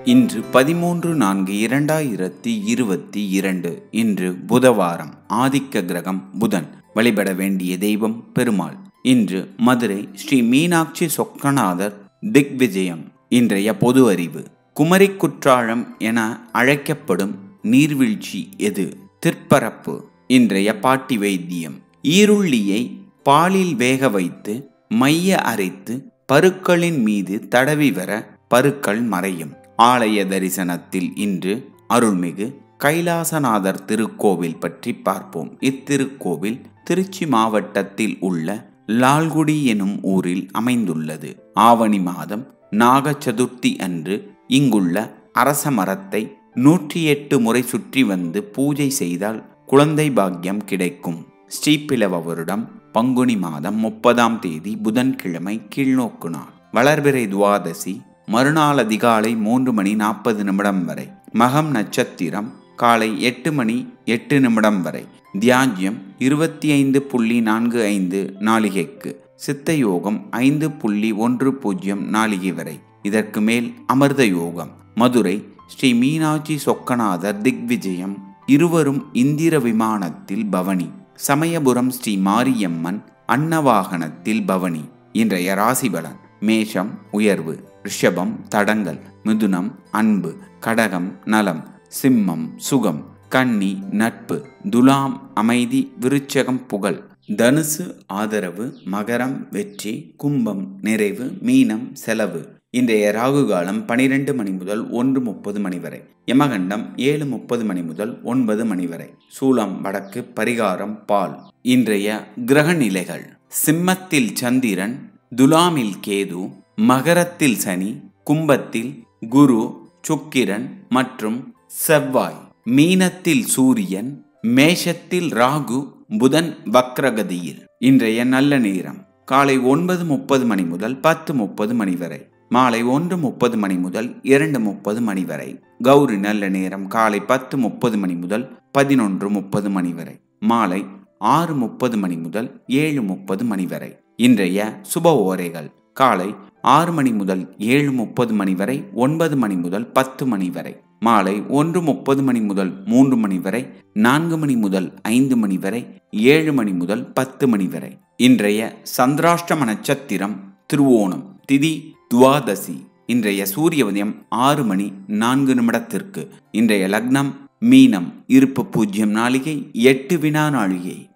இன்று பதிமூன்று நான்கு இரண்டாயிரத்தி இருபத்தி இரண்டு இன்று புதவாரம் ஆதிக்க கிரகம் புதன் வழிபட வேண்டிய தெய்வம் பெருமாள் இன்று மதுரை ஸ்ரீ மீனாட்சி சொக்கநாதர் திக்விஜயம் இன்றைய பொது அறிவு குமரி குற்றாலம் என அழைக்கப்படும் நீர்வீழ்ச்சி எது திற்பரப்பு இன்றைய பாட்டி வைத்தியம் ஈருள்ளியை பாலில் வேக வைத்து மைய அரைத்து பருக்களின் மீது தடவி வர பருக்கள் மறையும் ஆலய தரிசனத்தில் இன்று அருள்மிகு கைலாசநாதர் திருக்கோவில் பற்றி பார்ப்போம் இத்திருக்கோவில் திருச்சி மாவட்டத்தில் உள்ள லால்குடி எனும் ஊரில் அமைந்துள்ளது ஆவணி மாதம் நாக சதுர்த்தி அன்று இங்குள்ள அரச மரத்தை நூற்றி எட்டு முறை சுற்றி வந்து பூஜை செய்தால் குழந்தை பாக்கியம் கிடைக்கும் ஸ்ரீபிலவ வருடம் பங்குனி மாதம் முப்பதாம் தேதி புதன்கிழமை கீழ்நோக்கு நாள் வளர்பிறை துவாதசி மறுநாள் அதிகாலை மூன்று மணி நாற்பது நிமிடம் வரை மகம் நட்சத்திரம் காலை எட்டு மணி எட்டு நிமிடம் வரை தியாஜ்யம் இருபத்தி ஐந்து புள்ளி நான்கு ஐந்து நாளிகைக்கு சித்த யோகம் ஐந்து புள்ளி ஒன்று பூஜ்ஜியம் நாளிகை வரை இதற்கு மேல் அமிர்த யோகம் மதுரை ஸ்ரீ மீனாட்சி சொக்கநாதர் திக்விஜயம் இருவரும் இந்திர விமானத்தில் பவனி சமயபுரம் ஸ்ரீ மாரியம்மன் அன்னவாகனத்தில் பவனி இன்றைய ராசிபலன் மேஷம் உயர்வு ரிஷபம் தடங்கல் மிதுனம் அன்பு கடகம் நலம் சிம்மம் சுகம் கன்னி நட்பு துலாம் அமைதி விருச்சகம் புகழ் தனுசு ஆதரவு மகரம் வெற்றி கும்பம் நிறைவு மீனம் செலவு இன்றைய ராகு காலம் பனிரெண்டு மணி முதல் ஒன்று முப்பது மணி வரை யமகண்டம் ஏழு முப்பது மணி முதல் ஒன்பது மணி வரை சூலம் வடக்கு பரிகாரம் பால் இன்றைய கிரக நிலைகள் சிம்மத்தில் சந்திரன் துலாமில் கேது மகரத்தில் சனி கும்பத்தில் குரு சுக்கிரன் மற்றும் செவ்வாய் மீனத்தில் சூரியன் மேஷத்தில் ராகு புதன் வக்ரகதியில் இன்றைய நல்ல நேரம் காலை ஒன்பது முப்பது மணி முதல் பத்து முப்பது மணி வரை மாலை ஒன்று முப்பது மணி முதல் இரண்டு முப்பது மணி வரை கௌரி நல்ல நேரம் காலை பத்து முப்பது மணி முதல் பதினொன்று முப்பது மணி வரை மாலை ஆறு முப்பது மணி முதல் ஏழு முப்பது மணி வரை இன்றைய சுப ஓரைகள் காலை ஆறு மணி முதல் ஏழு முப்பது மணி வரை ஒன்பது மணி முதல் பத்து மணி வரை மாலை ஒன்று முப்பது மணி முதல் மூன்று மணி வரை நான்கு மணி முதல் ஐந்து மணி வரை ஏழு மணி முதல் பத்து மணி வரை இன்றைய சந்திராஷ்டம நட்சத்திரம் திருவோணம் திதி துவாதசி இன்றைய சூரிய உதயம் ஆறு மணி நான்கு நிமிடத்திற்கு இன்றைய லக்னம் மீனம் இருப்பு பூஜ்ஜியம் நாளிகை எட்டு வினா நாளிகை